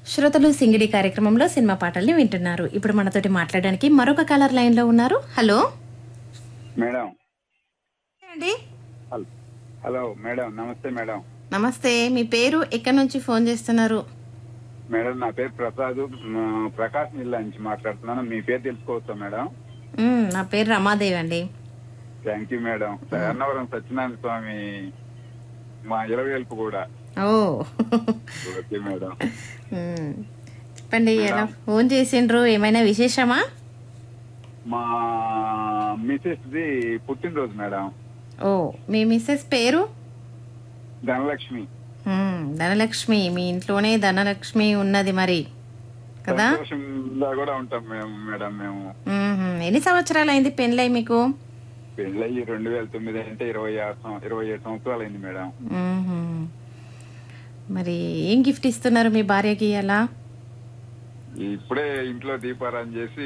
శ్రోతలు సింగిడి కార్యక్రమంలో సినిమా పాటల్ని వింటున్నారు ఇప్పుడు మనతోటి మాట్లాడడానికి మరొక కలర్ లైన్ లో ఉన్నారు హలో మేడం అండి హల్- హలో మేడం నమస్తే మేడం నమస్తే మీ పేరు ఎక్కడి నుంచి ఫోన్ చేస్తున్నారు మేడం నా పేరు ప్రసాద్ మ్, ప్రకాశం జిల్లా నుంచి మాట్లాడుతున్నాను మీ పేరు తెలుసుకోవచ్చా మేడం మ్, నా పేరు రమాదేవి అండి thank you madam Annavaram Satyanarayana Swamy మా ఇలవేల్పు కూడా ఓ ఓకే మేడం మ్, చెప్పండి ఎలా ఫోన్ చేసిండ్రు ఏమైనా విశేషమా మా మిసెస్ ది పుట్టినరోజు మేడం ఓ మీ మిస్సెస్ పేరు ధనలక్ష్మి మ్, ధనలక్ష్మి మీ ఇంట్లోనే ధనలక్ష్మి ఉన్నది మరి కదా సంతోషంగా కూడా ఉంటాం మేము మేడం మేము మ్మ్. ఎన్ని సంవత్సరాలు అయింది పెళ్ళై మీకు పెళ్ళయి రెండు వేల తొమ్మిది అంటే ఇరవై ఆరు సం- ఇరవై ఏడు సంవత్సరాలు అయింది మేడం మ్మ్. మరి ఏం గిఫ్ట్ ఇస్తున్నారు మీ భార్యకి అలా ఇప్పుడే ఇంట్లో దీపారాయణ చేసి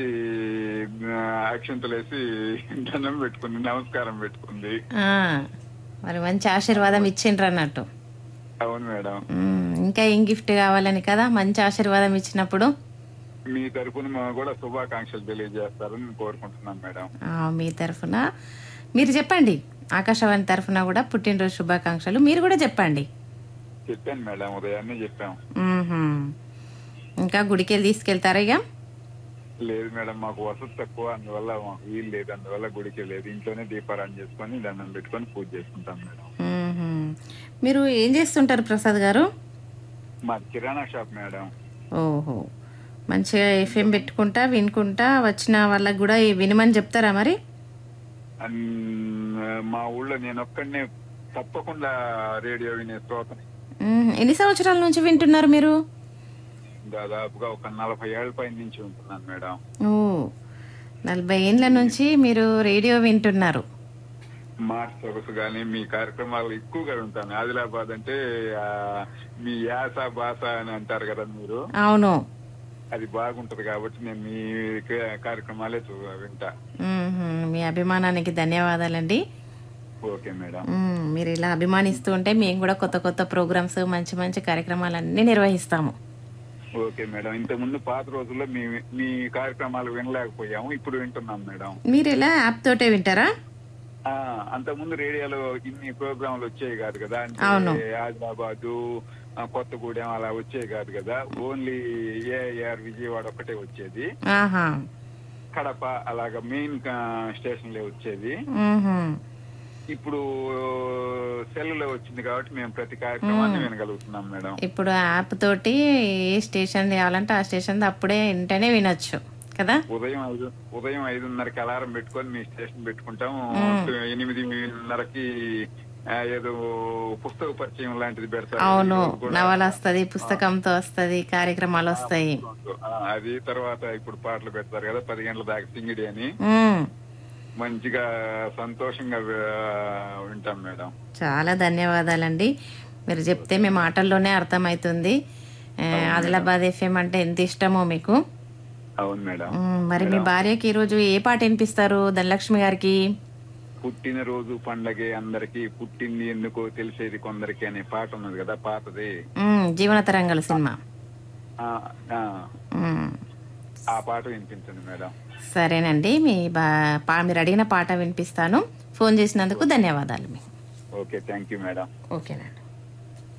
అక్షంతలు వేసి దండం పెట్టుకుంది నమస్కారం పెట్టుకుంది ఆ, మరి మంచి ఆశీర్వాదం ఇచ్చిండ్రు అన్నట్టు అవును మేడం మ్మ్. ఇంకా ఏం గిఫ్ట్ కావాలని కదా మంచి ఆశీర్వాదం ఇచ్చినప్పుడు మీ తరపున మేము కూడా శుభాకాంక్షలు తెలియజేస్తారని కోరుకుంటున్నాం మేడం ఆ, మీ తరఫున మీరు చెప్పండి ఆకాశవాణి తరఫున కూడా పుట్టినరోజు శుభాకాంక్షలు మీరు కూడా చెప్పండి చెప్పాను మేడం ఉదయాన్నే చెప్పాం మ్మ్హ్మ్. ఇంకా గుడికి వెళ్ళి తీసుకెళ్తారా ఇక లేదు మేడం మాకు వసతి తక్కువ అందువల్ల మాకు వీలు లేదు అందువల్ల గుడికి లేదు ఇంట్లోనే దీపారాయణ చేసుకొని దండం పెట్టుకొని పూజ చేసుకుంటాం మేడం మ్మ్హ్మ్. మీరు ఏం చేస్తుంటారు ప్రసాద్ గారు మా కిరాణా షాప్ మేడం ఓహో మంచిగా ఎఫ్ఎం పెట్టుకుంటా వినుకుంటా వచ్చిన వాళ్ళకి కూడా ఈ వినమని చెప్తారా మరి అన్- మా ఊళ్ళో నేను ఒక్కడనే తప్పకుండా రేడియో వినే శ్రోతని మ్మ్. ఎన్ని సంవత్సరాల నుంచి వింటున్నారు మీరు దాదాపుగా ఒక నలభై ఏళ్ల పై నుంచి ఉంటున్నాను మేడం ఓ నలభై ఏండ్ల నుంచి మీరు రేడియో వింటున్నారు మాట సొగసు గానీ మీ కార్యక్రమాలు ఎక్కువగా ఉంటాను ఆదిలాబాద్ అంటే ఆ, మీ యాస భాష అని అంటారు కదా మీరు అవును అది బాగుంటది కాబట్టి నేను మీ క- కార్యక్రమాలే చూ- వింటా మ్మ్హ్మ్. మీ అభిమానానికి ధన్యవాదాలండి ఓకే మేడం మ్మ్. మీరు ఇలా అభిమానిస్తూ ఉంటే మేము కూడా కొత్త కొత్త ప్రోగ్రామ్స్ మంచి మంచి కార్యక్రమాలన్నీ నిర్వహిస్తాము ఓకే మేడం ఇంత ముందు పాత రోజుల్లో మీ మీ కార్యక్రమాలు వినలేకపోయాము ఇప్పుడు వింటున్నాం మేడం మీరు ఇలా యాప్ తోటే వింటారా ఆ అంతకుముందు రేడియోలో ఇన్ని ప్రోగ్రాంలు వచ్చేవి కాదు కదా అవును. అంటే ఆదిలాబాదు ఆ, కొత్తగూడెం అలా వచ్చేవి కాదు కదా ఓన్లీ ఏఆర్ విజయవాడ ఒకటే వచ్చేది ఆహా కడప అలాగా మెయిన్ స్టేషన్లే వచ్చేది మ్మ్హ్మ్. ఇప్పుడు సెల్లులో వచ్చింది కాబట్టి మేము ప్రతి కార్యక్రమాన్ని వినగలుగుతున్నాం మేడం ఇప్పుడు యాప్ తోటి ఏ స్టేషన్ కావాలంటే ఆ స్టేషన్ అప్పుడే వెంటనే వినొచ్చు కదా ఉదయం ఐదు ఉదయం ఐదున్నరకి అలారం పెట్టుకొని మీ స్టేషన్ పెట్టుకుంటాం ఎనిమిదిన్నరకి ఆ, ఏదో పుస్తక పరిచయం లాంటిది పెడతారు అవును ఈరోజు కూడా నవల వస్తది పుస్తకంతో వస్తది కార్యక్రమాలు వస్తాయి ఆ, అది తర్వాత ఇప్పుడు పాటలు పెడతారు కదా పది గంటల దాకా సింగిడి అని మ్మ్. మంచిగా సంతోషంగా ఆ, వింటాం మేడం చాలా ధన్యవాదాలండి మీరు చెప్తే మీ మాటల్లోనే అర్థమవుతుంది ఆ, ఆదిలాబాద్ ఎఫ్ఎం అంటే ఎంత ఇష్టమో మీకు అవును మేడం మ్మ్. మరి మీ భార్యకి ఈరోజు ఏ పాట వినిపిస్తారు ధనలక్ష్మి గారికి పుట్టినరోజు పండగే అందరికి పుట్టింది ఎందుకో తెలిసేది కొందరికి అనే పాట ఉన్నది కదా పాతది మ్మ్. జీవన తరంగల సినిమా ఆ, ఆ, మ్మ్. ఆ పాట వినిపించండి మేడం సరేనండి మీ బా పా- మీరు అడిగిన పాట వినిపిస్తాను ఫోన్ చేసినందుకు ధన్యవాదాలు మీ ఓకే థ్యాంక్ యూ మేడం ఓకేనండి